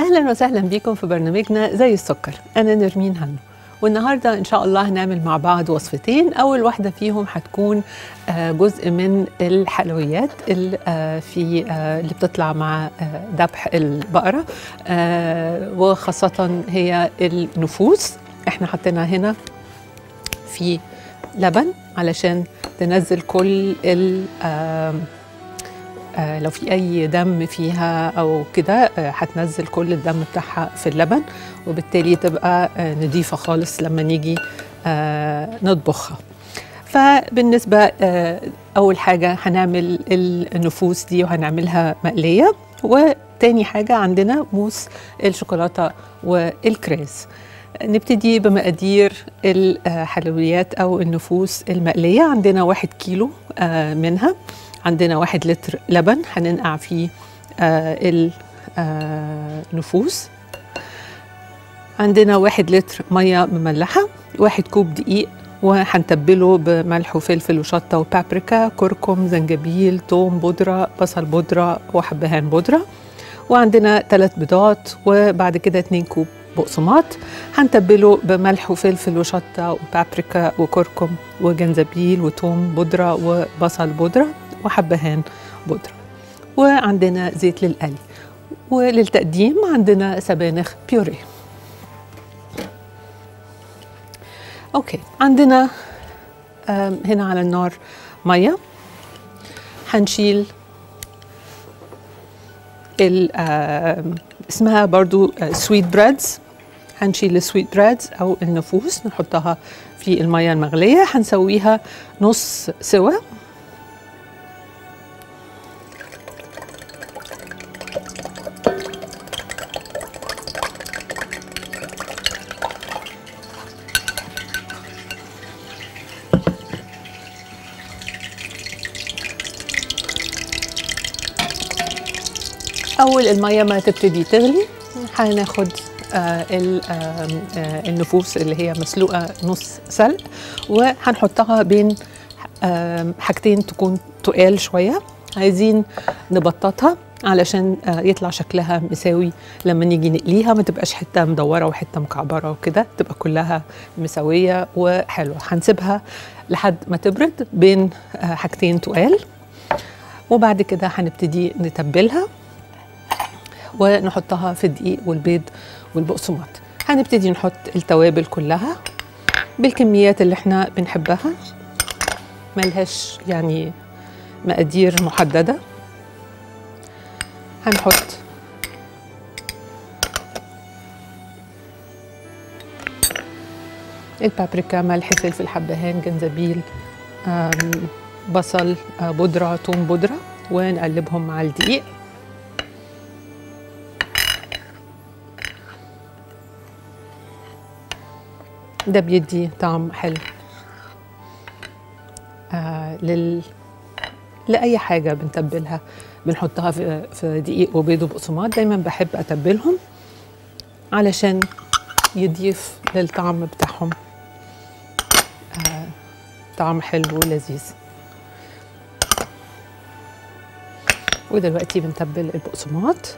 اهلا وسهلا بيكم في برنامجنا زي السكر انا نرمين هنو والنهارده ان شاء الله هنعمل مع بعض وصفتين اول واحده فيهم هتكون آه، جزء من الحلويات اللي آه، في آه، اللي بتطلع مع آه، ذبح البقره آه، وخاصه هي النفوس احنا حطينا هنا في لبن علشان تنزل كل ال آم، آه، لو في اي دم فيها او كده آه، هتنزل كل الدم بتاعها في اللبن وبالتالي تبقى آه، نضيفه خالص لما نيجي آه، نطبخها فبالنسبه آه، اول حاجه هنعمل النفوس دي وهنعملها مقليه وتاني حاجه عندنا موس الشوكولاته والكريز نبتدي بمقادير الحلويات او النفوس المقليه عندنا واحد كيلو آه، منها عندنا واحد لتر لبن هننقع فيه آه، النفوس عندنا واحد لتر مية مملحة واحد كوب دقيق وهنتبله بملح وفلفل وشطة وبابريكا كركم زنجبيل توم بودرة بصل بودرة وحبهان بودرة وعندنا ثلاث بيضات وبعد كده اتنين كوب بقسماط هنتبله بملح وفلفل وشطة وبابريكا وكركم وجنزبيل وتوم بودرة وبصل بودرة وحبهان بودرة وعندنا زيت للقلي وللتقديم عندنا سبانخ بيوريه اوكي عندنا آم، هنا على النار ميه هنشيل ال آم، اسمها برضو سويت بريدز هنشيل السويت بريدز او النفوس نحطها في الميه المغليه هنسويها نص سوا اول الميه ما تبتدي تغلي هناخد آه ال- آم، آه النفوس اللي هي مسلوقه نص سلق وهنحطها بين آم، حاجتين تكون تقال شويه عايزين نبططها علشان آه، يطلع شكلها مساوي لما نيجي نقليها ما تبقاش حته مدوره وحته مكعبره وكده تبقى كلها مساويه وحلوه هنسيبها لحد ما تبرد بين آه، حاجتين تقال وبعد كده هنبتدي نتبلها ونحطها في الدقيق والبيض والبقسماط هنبتدي نحط التوابل كلها بالكميات اللي احنا بنحبها ملهاش يعني مقادير محددة هنحط البابريكا ملح فلفل حبهان جنزبيل آم، بصل آه، بودرة توم بودرة ونقلبهم مع الدقيق ده بيدي طعم حلو آه لل لأي حاجة بنتبلها بنحطها في في دقيق وبيض وبقسماط دايما بحب أتبلهم علشان يضيف للطعم بتاعهم آه طعم حلو ولذيذ ودلوقتي بنتبل البقسماط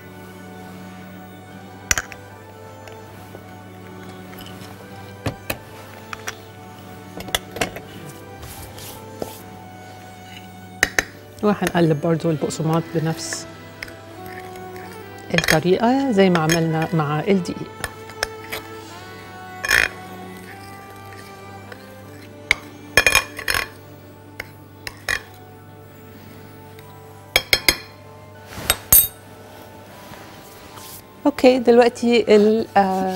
وهنقلب برضو البقسماط بنفس الطريقة زي ما عملنا مع الدقيق اوكي دلوقتي ال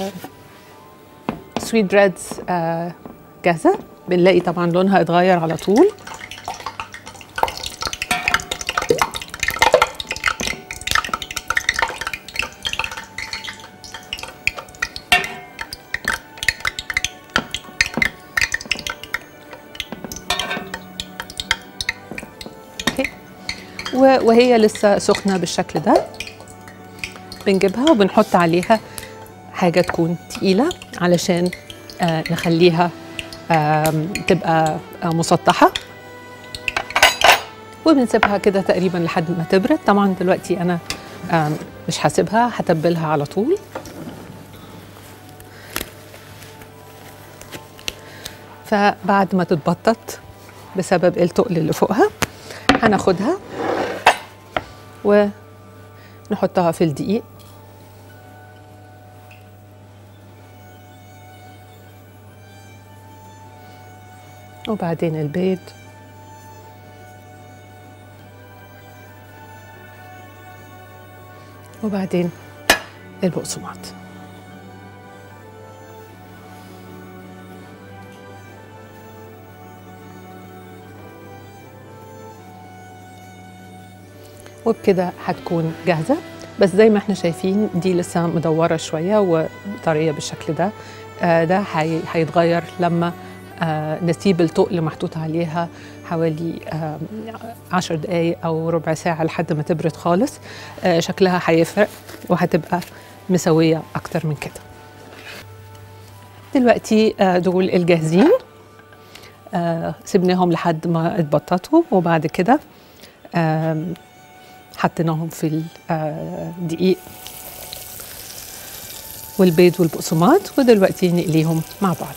سويت بريدز جاهزة بنلاقي طبعا لونها اتغير على طول اوكي و- وهي لسه سخنه بالشكل ده بنجيبها وبنحط عليها حاجه تكون تقيله علشان آه نخليها آم، تبقى آه، مسطحه وبنسيبها كده تقريبا لحد ما تبرد طبعا دلوقتي انا آم، مش هسيبها هتبلها على طول فبعد ما تتبطط بسبب التقل اللي فوقها هناخدها ونحطها في الدقيق وبعدين البيض وبعدين البقسماط وبكده هتكون جاهزة بس زي ما احنا شايفين دي لسه مدورة شوية وطرية بالشكل ده آه ده هي- هيتغير لما آه نسيب التقل محطوط عليها حوالي آه عشر دقايق أو ربع ساعة لحد ما تبرد خالص آه شكلها هيفرق وهتبقى مسوية أكتر من كده دلوقتي آه دول الجاهزين آه سيبناهم لحد ما اتبططوا وبعد كده آم، حطيناهم في الدقيق والبيض والبقسماط ودلوقتي نقليهم مع بعض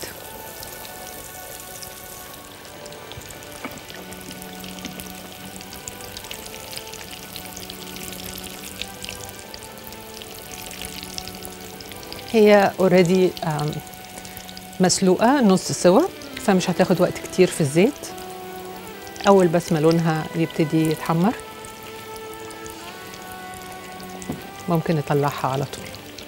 هي اوريدي مسلوقه نص سوا فمش هتاخد وقت كتير في الزيت اول بس ما لونها يبتدي يتحمر ممكن نطلعها على طول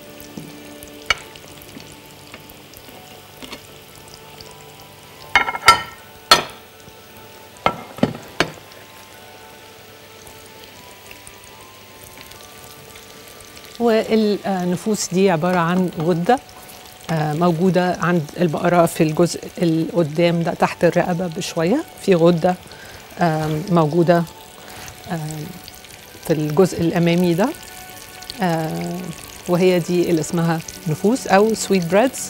والنفوس دي عبارة عن غدة آه، موجودة عند البقرة في الجزء اللي قدام ده تحت الرقبة بشوية في غدة آم، موجودة آم، في الجزء الأمامي ده آه، وهي دي اللي اسمها نفوس أو سويت بريدز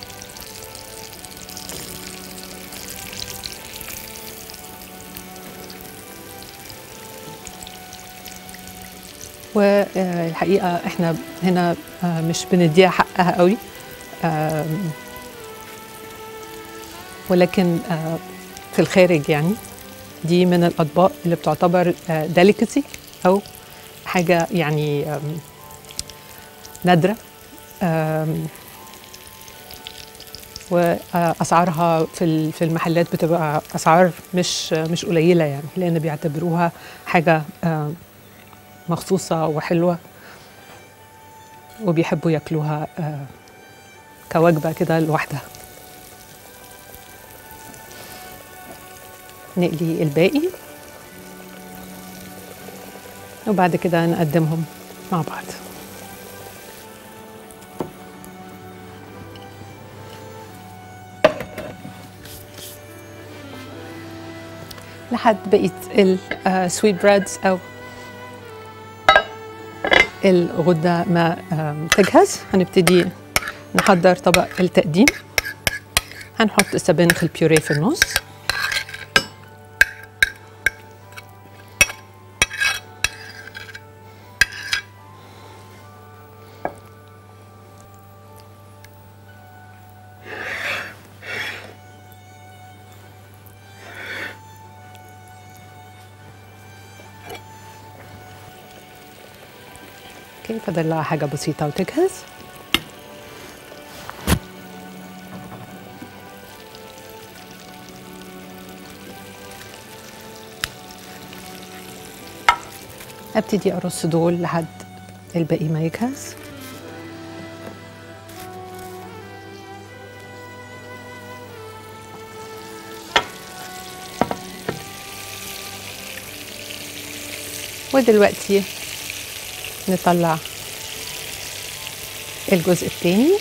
والحقيقة احنا هنا آه، مش بنديها حقها قوي آم، ولكن آه، في الخارج يعني دي من الأطباق اللي بتعتبر ديليكسي أو حاجة يعني آم، نادرة آم، وأسعارها في ال- في المحلات بتبقى أسعار مش مش قليلة يعني لأن بيعتبروها حاجة آم، مخصوصة وحلوة وبيحبوا ياكلوها آه، كوجبة كده لوحدها نقلي الباقي وبعد كده نقدمهم مع بعض لحد بقية السويت بريدز أو الغدة ما آم، تجهز هنبتدي نحضر طبق التقديم هنحط السبانخ البيوريه في النص اوكي فاضل لها حاجة بسيطة وتجهز ابتدي ارص دول لحد الباقي ما يجهز ودلوقتي نطلع الجزء الثاني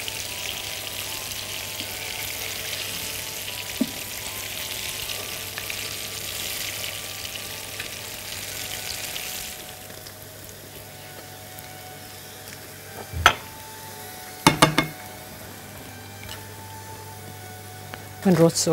ونرصه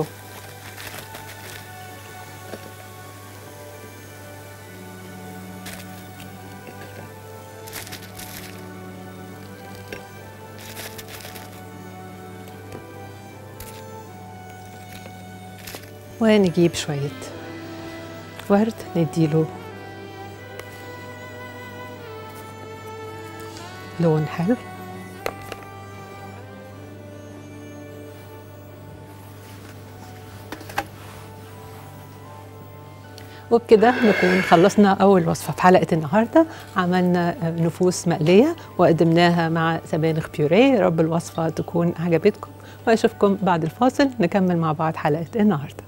ونجيب شوية ورد نديله لون حلو وبكده نكون خلصنا أول وصفة في حلقة النهاردة عملنا نفوس مقلية وقدمناها مع سبانخ بيوريه يا رب الوصفة تكون عجبتكم وأشوفكم بعد الفاصل نكمل مع بعض حلقة النهارده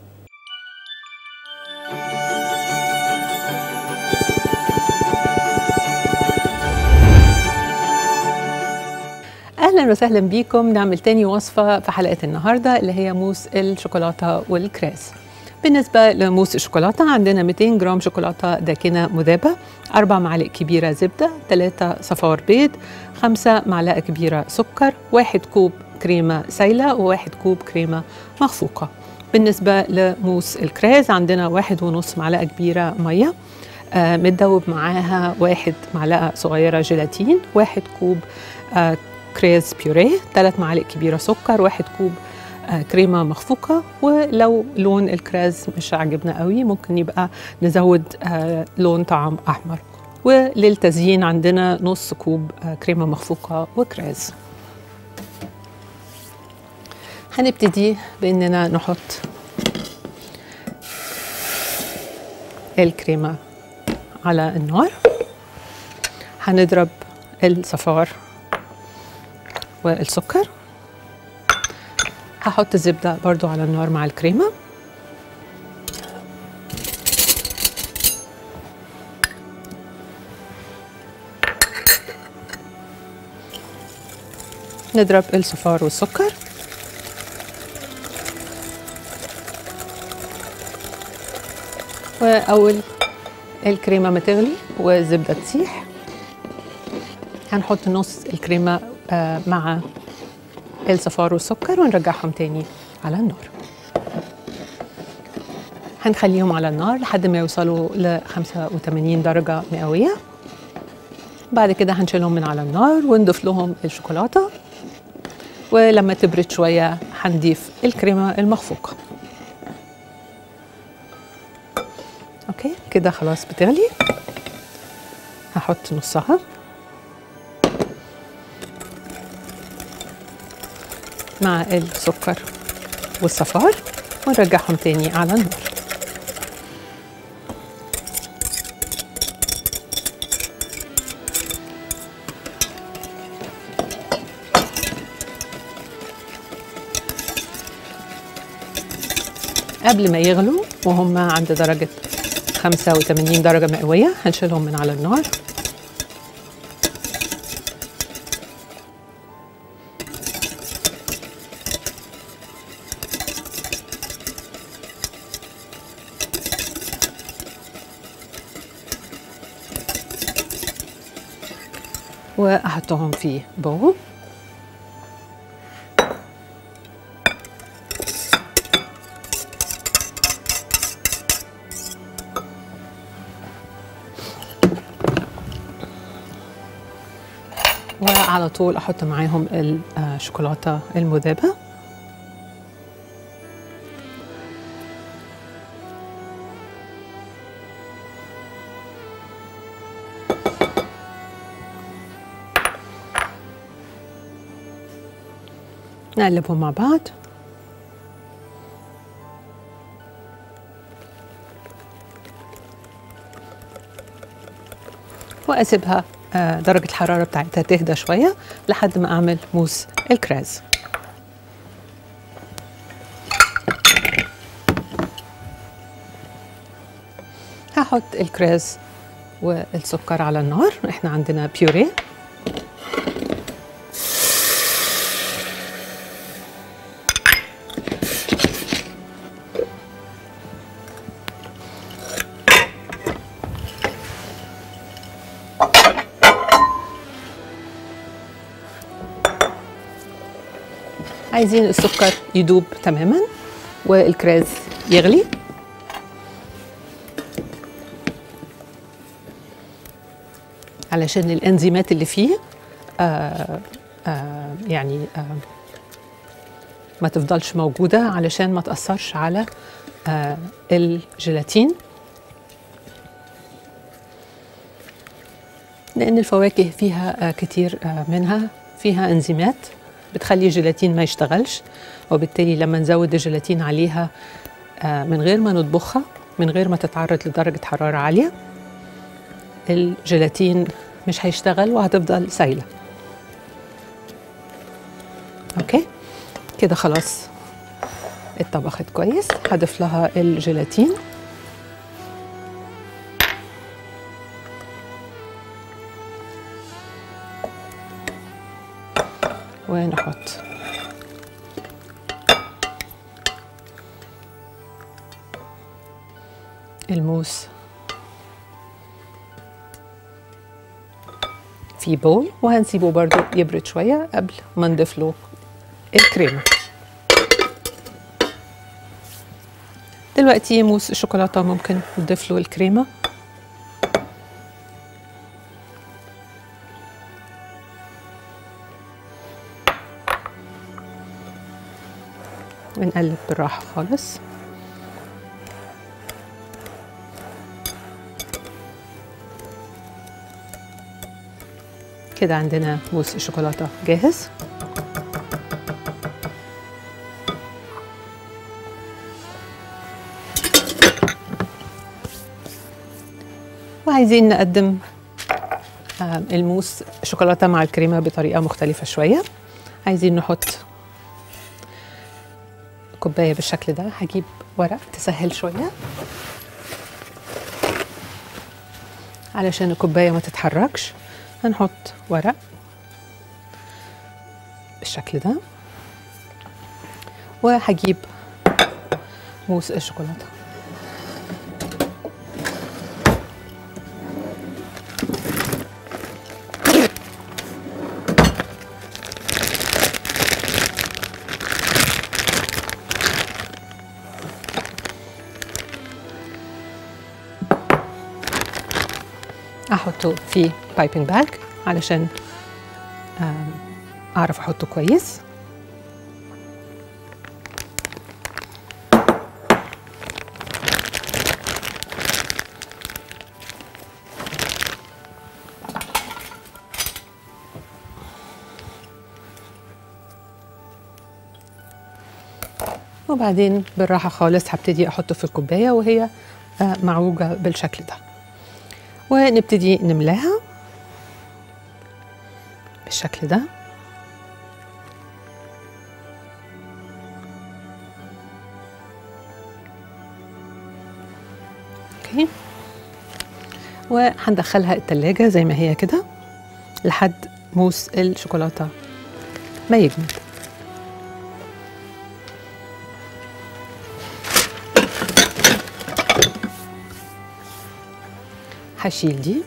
اهلا وسهلا بيكم نعمل تاني وصفه في حلقه النهارده اللي هي موس الشوكولاته والكريز بالنسبة لموس الشوكولاتة عندنا 200 جرام شوكولاتة داكنة مذابة أربع معالق كبيرة زبدة ثلاثة صفار بيض خمسة معلقة كبيرة سكر واحد كوب كريمة سايلة وواحد كوب كريمة مخفوقة بالنسبة لموس الكريز عندنا واحد ونص معلقة كبيرة مية آه متدوب معاها واحد معلقة صغيرة جيلاتين واحد كوب آه كريز بيوريه ثلاث معالق كبيرة سكر واحد كوب آه كريمة مخفوقة ولو لون الكريز مش عاجبنا قوي ممكن يبقى نزود آه لون طعم أحمر وللتزيين عندنا نص كوب آه كريمة مخفوقة وكريز هنبتدي بإننا نحط الكريمة على النار هنضرب الصفار والسكر هحط الزبدة برضو على النار مع الكريمة نضرب الصفار والسكر وأول الكريمة ما تغلي والزبدة تسيح هنحط نص الكريمة مع الصفار والسكر ونرجعهم تاني على النار هنخليهم على النار لحد ما يوصلوا ل 85 درجة مئوية بعد كده هنشيلهم من على النار ونضيف لهم الشوكولاتة ولما تبرد شوية هنضيف الكريمة المخفوقة اوكي كده خلاص بتغلي هحط نصها مع السكر والصفار ونرجعهم تاني على النار قبل ما يغلوا وهم عند درجة 85 درجة مئوية هنشيلهم من على النار واحطهم في بول وعلى طول احط معاهم الشوكولاته المذابه نقلبهم مع بعض واسيبها درجة الحرارة بتاعتها تهدى شوية لحد ما أعمل موس الكراز هحط الكراز والسكر على النار احنا عندنا بيوريه عايزين السكر يدوب تماما والكراز يغلي علشان الانزيمات اللي فيه آآ آآ يعني آآ ما تفضلش موجودة علشان ما تأثرش على آه الجيلاتين لأن الفواكه فيها آه كتير آه منها فيها انزيمات بتخلي الجيلاتين ما يشتغلش وبالتالي لما نزود الجيلاتين عليها آه من غير ما نطبخها من غير ما تتعرض لدرجة حرارة عالية الجيلاتين مش هيشتغل وهتفضل سايلة اوكي كده خلاص اتطبخت كويس هضيف لها الجيلاتين ونحط الموس في بول وهنسيبه برضو يبرد شوية قبل ما نضيف له الكريمة دلوقتي موس الشوكولاتة ممكن نضيف له الكريمة ونقلب بالراحة خالص كده عندنا موس الشوكولاتة جاهز وعايزين نقدم آه، الموس شوكولاتة مع الكريمة بطريقة مختلفة شوية عايزين نحط كوباية بالشكل ده هجيب ورق تسهل شوية علشان الكوباية ما تتحركش هنحط ورق بالشكل ده وهجيب موس الشوكولاتة احطه في بايبنج باج علشان آم، اعرف احطه كويس وبعدين بالراحة خالص هبتدي أحطه في الكوباية وهي آه، معوجة بالشكل ده ونبتدي نملاها بالشكل ده اوكي وهندخلها التلاجة زي ما هي كده لحد موس الشوكولاتة ما يجمد هشيل دي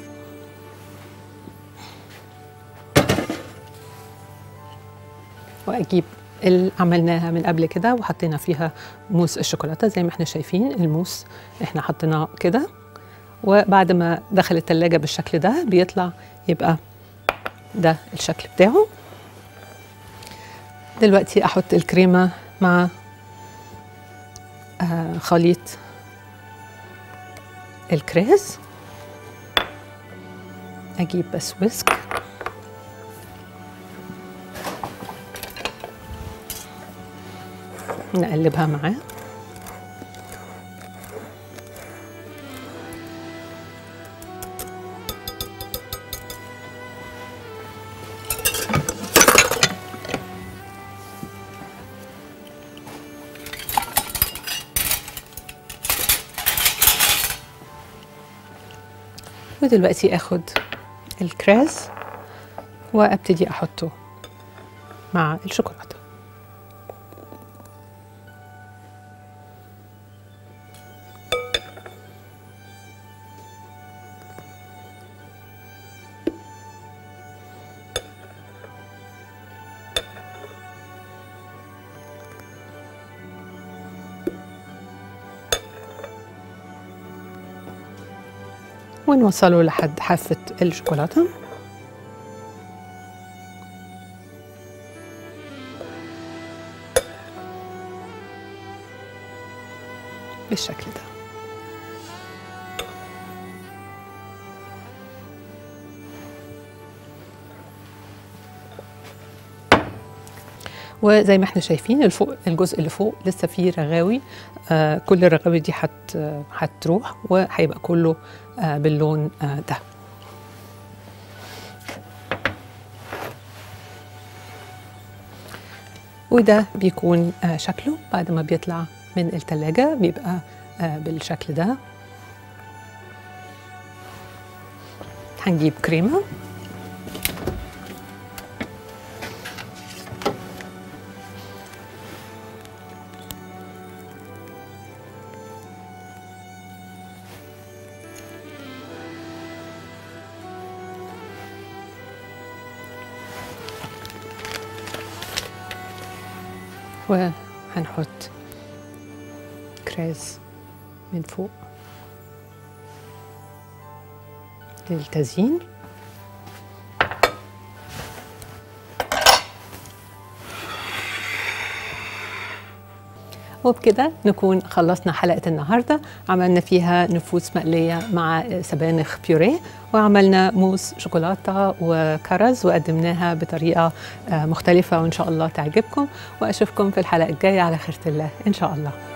واجيب اللي عملناها من قبل كده وحطينا فيها موس الشوكولاته زي ما احنا شايفين الموس احنا حطيناه كده وبعد ما دخل التلاجة بالشكل ده بيطلع يبقى ده الشكل بتاعه دلوقتي احط الكريمه مع آه خليط الكريز اجيب بس ويسك نقلبها معاه ودلوقتي اخد الكريز وابتدي احطه مع الشوكولاته ونوصله لحد حافة الشوكولاتة بالشكل ده وزي ما احنا شايفين الفوق الجزء اللي فوق لسه فيه رغاوي آه كل الرغاوي دي هت هتروح وهيبقى كله آه باللون آه ده وده بيكون آه شكله بعد ما بيطلع من التلاجة بيبقى آه بالشكل ده هنجيب كريمه وهنحط كريز من فوق للتزيين وبكده نكون خلصنا حلقة النهاردة عملنا فيها نفوس مقلية مع سبانخ بيوريه وعملنا موس شوكولاتة وكرز وقدمناها بطريقة مختلفة وإن شاء الله تعجبكم وأشوفكم في الحلقة الجاية على خيرة الله إن شاء الله